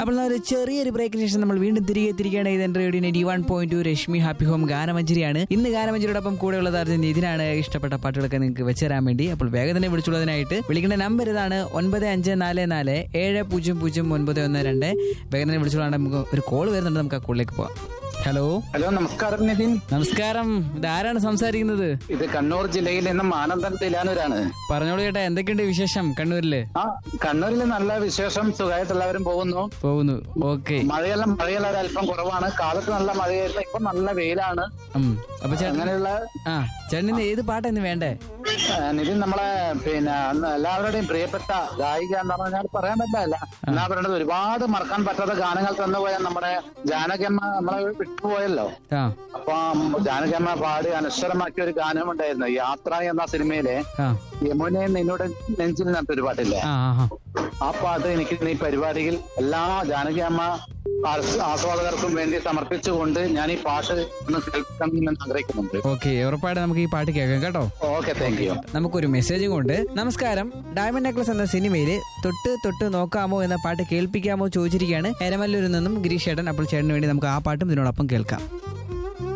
അപ്പോൾ ഒരു ചെറിയൊരു ബ്രേക്കിന് ശേഷം നമ്മൾ വീണ്ടും തിരികെ തിരികെയാണ് ഇത് radio ninety one point two Rashmi happy home ഗാനമഞ്ചരിയാണ് ഇന്ന് ഗാനമഞ്ചരിയോടൊപ്പം കൂടെയുള്ളത് അർജുൻ ഇതിനാണ് ഇഷ്ടപ്പെട്ട പാട്ടുകളൊക്കെ നിങ്ങൾക്ക് വെച്ചുതരാൻ വേണ്ടി അപ്പോൾ വേഗം തന്നെ വിളിച്ചുള്ളതിനായിട്ട് വിളിക്കേണ്ട നമ്പർ ഇതാണ് ഒൻപത് അഞ്ച് നാല് നാല് ഏഴ് പൂജ്യം പൂജ്യം ഒൻപത് ഒന്ന് രണ്ട് വേഗം തന്നെ വിളിച്ചുകൊള്ളാണ്ട് നമുക്ക് ഒരു കോൾ വരുന്നുണ്ട് നമുക്ക് ആ കോളിലേക്ക് പോവാം ഹലോ ഹലോ നമസ്കാരം നിതിൻ നമസ്കാരം ഇത് ആരാണ് സംസാരിക്കുന്നത് ഇത് കണ്ണൂർ ജില്ലയിൽ നിന്നും ആനന്ദൻ തിലാനൂരാണ് പറഞ്ഞോളൂ ചേട്ടാ എന്തൊക്കെയുണ്ട് വിശേഷം കണ്ണൂരില് ആ കണ്ണൂരിൽ നല്ല വിശേഷം സുഖമായിട്ട് എല്ലാവരും പോകുന്നു പോകുന്നു ഓക്കെ മഴയെല്ലാം മഴയെല്ലാം ഒരല്പം കുറവാണ് കാലത്ത് നല്ല മഴയായിരുന്നു ഇപ്പൊ നല്ല വെയിലാണ് അപ്പൊ ചേട്ടൻ അങ്ങനെയുള്ള ആ ചേട്ടൻ ഇന്ന് ഏത് പാട്ടാ ഇന്ന് വേണ്ടേ ആ, നിതിൻ നമ്മളെ പിന്നെ അന്ന് എല്ലാവരുടെയും പ്രിയപ്പെട്ട ഗായിക എന്ന് പറഞ്ഞാൽ പറയാൻ പറ്റില്ല എന്നാ പറയേണ്ടത് ഒരുപാട് മറക്കാൻ പറ്റാത്ത ഗാനങ്ങൾ തന്നുപോയ നമ്മുടെ ജാനകിയമ്മ നമ്മളെ വിട്ടുപോയല്ലോ ആ അപ്പൊ ജാനകിയമ്മ പാടി അനശ്വരമാക്കിയ ഒരു ഗാനമുണ്ടായിരുന്നു യാത്ര എന്ന സിനിമയിലെ ആ യമുനെ നിന്നോട് നെഞ്ചിൽ നിന്നൊരു ഒരു പാട്ടില്ലേ ആ ആ, ആ പാട്ട് എനിക്ക് ഈ പരിപാടിയിൽ എല്ലാ ജാനകി അമ്മ ആസ്- ആസ്വാദകർക്കും വേണ്ടി സമർപ്പിച്ചുകൊണ്ട് ഞാൻ ഈ പാട്ട് ഒന്ന് കേൾക്കണമെന്ന് ആഗ്രഹിക്കുന്നുണ്ട് ഓക്കെ ഉറപ്പായിട്ട് നമുക്ക് ഈ പാട്ട് കേൾക്കാം കേട്ടോ ഓക്കെ താങ്ക് യു നമുക്കൊരു മെസ്സേജും കൊണ്ട് നമസ്കാരം ഡയമണ്ട് നെക്ലസ് എന്ന സിനിമയില് തൊട്ട് തൊട്ട് നോക്കാമോ എന്ന പാട്ട് കേൾപ്പിക്കാമോ ചോദിച്ചിരിക്കുകയാണ് എരമല്ലൂരിൽ നിന്നും ഗിരീഷ് ചേട്ടൻ അപ്പോൾ ചേട്ടന് വേണ്ടി നമുക്ക് ആ പാട്ടും ഇതിനോടൊപ്പം കേൾക്കാം